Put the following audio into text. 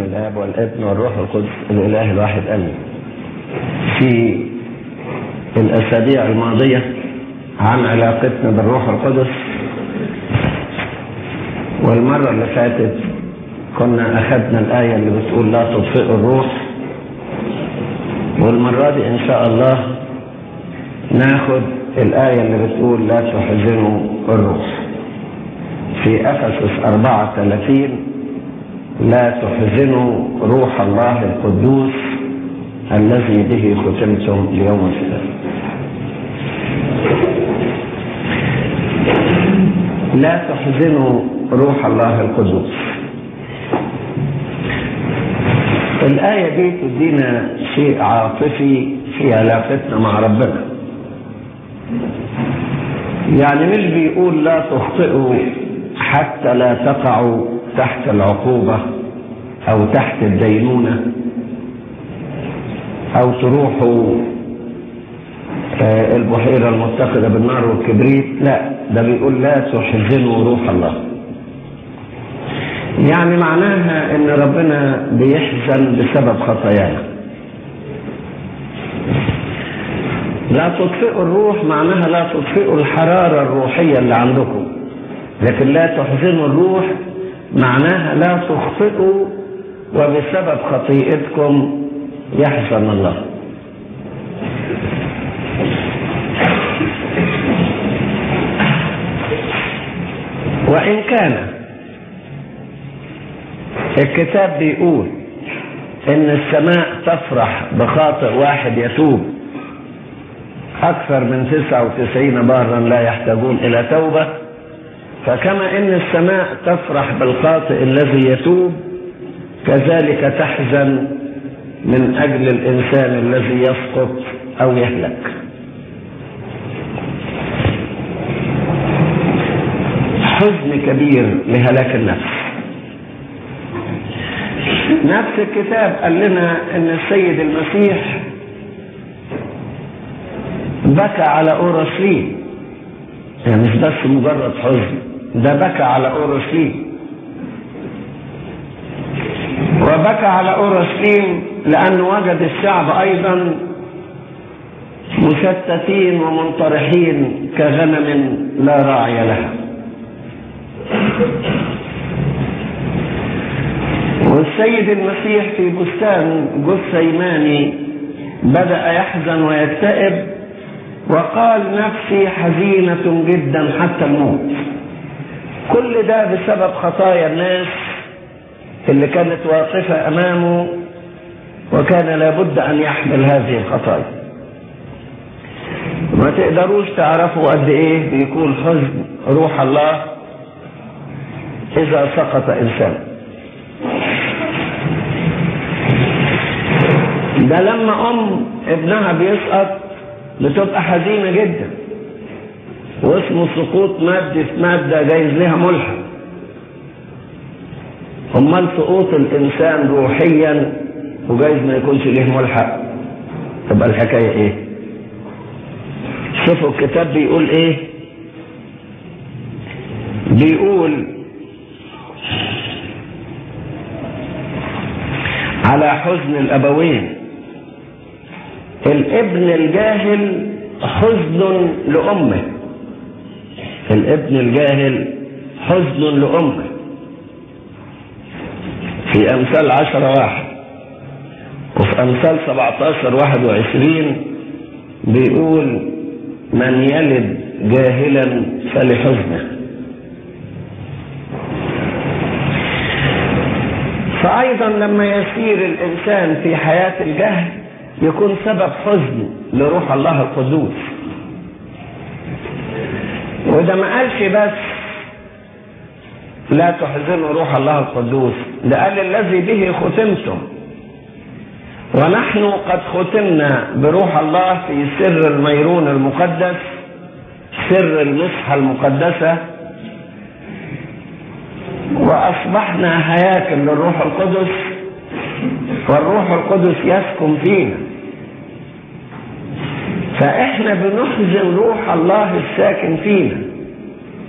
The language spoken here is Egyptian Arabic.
الاب والابن والروح القدس الاله الواحد امين في الاسابيع الماضيه عن علاقتنا بالروح القدس والمره اللي فاتت كنا اخذنا الايه اللي بتقول لا تطفئوا الروح والمره دي ان شاء الله ناخد الايه اللي بتقول لا تحزنوا الروح في افسس 34 لا تحزنوا روح الله القدوس الذي به ختمتم ليوم الفداء لا تحزنوا روح الله القدوس الآية دي تدينا شيء عاطفي في علاقتنا مع ربنا يعني مش بيقول لا تخطئوا حتى لا تقعوا تحت العقوبة أو تحت الدينونة أو تروحوا البحيرة المتخذة بالنار والكبريت لا ده بيقول لا تحزنوا روح الله يعني معناها ان ربنا بيحزن بسبب خطايانا لا تطفئوا الروح معناها لا تطفئوا الحرارة الروحية اللي عندكم لكن لا تحزنوا الروح معناها لا تخطئوا وبسبب خطيئتكم يحزن الله وإن كان الكتاب بيقول إن السماء تفرح بخاطئ واحد يتوب أكثر من 99 بارا لا يحتاجون إلى توبة فكما إن السماء تفرح بالخاطئ الذي يتوب كذلك تحزن من أجل الإنسان الذي يسقط أو يهلك حزن كبير لهلاك النفس نفس الكتاب قال لنا ان السيد المسيح بكى على اورشليم يعني مش بس مجرد حزن ده بكى على اورشليم وبكى على اورشليم لانه وجد الشعب ايضا مشتتين ومنطرحين كغنم لا راعي لها والسيد المسيح في بستان جثيماني بدأ يحزن ويكتئب وقال نفسي حزينة جدا حتى الموت كل ده بسبب خطايا الناس اللي كانت واقفة أمامه وكان لابد أن يحمل هذه الخطايا ما تقدروش تعرفوا قد إيه بيكون حزن روح الله إذا سقط إنسان ده لما أم ابنها بيسقط بتبقى حزينة جدا واسمه سقوط مادي في مادة جايز لها ملحق أمال سقوط الإنسان روحيا وجايز ما يكونش ليه ملحق تبقى الحكاية إيه؟ شوفوا الكتاب بيقول إيه؟ بيقول على حزن الأبوين الابن الجاهل حزن لأمه الابن الجاهل حزن لأمه في أمثال عشرة واحد وفي أمثال سبعتاشر واحد وعشرين بيقول من يلد جاهلا فلحزنه فأيضا لما يسير الإنسان في حياة الجهل يكون سبب حزن لروح الله القدوس وده ما قالش بس لا تحزنوا روح الله القدوس ده قال الذي به ختمتم ونحن قد ختمنا بروح الله في سر الميرون المقدس سر المسحة المقدسة وأصبحنا هياكل للروح القدس والروح القدس يسكن فينا فإحنا بنحزن روح الله الساكن فينا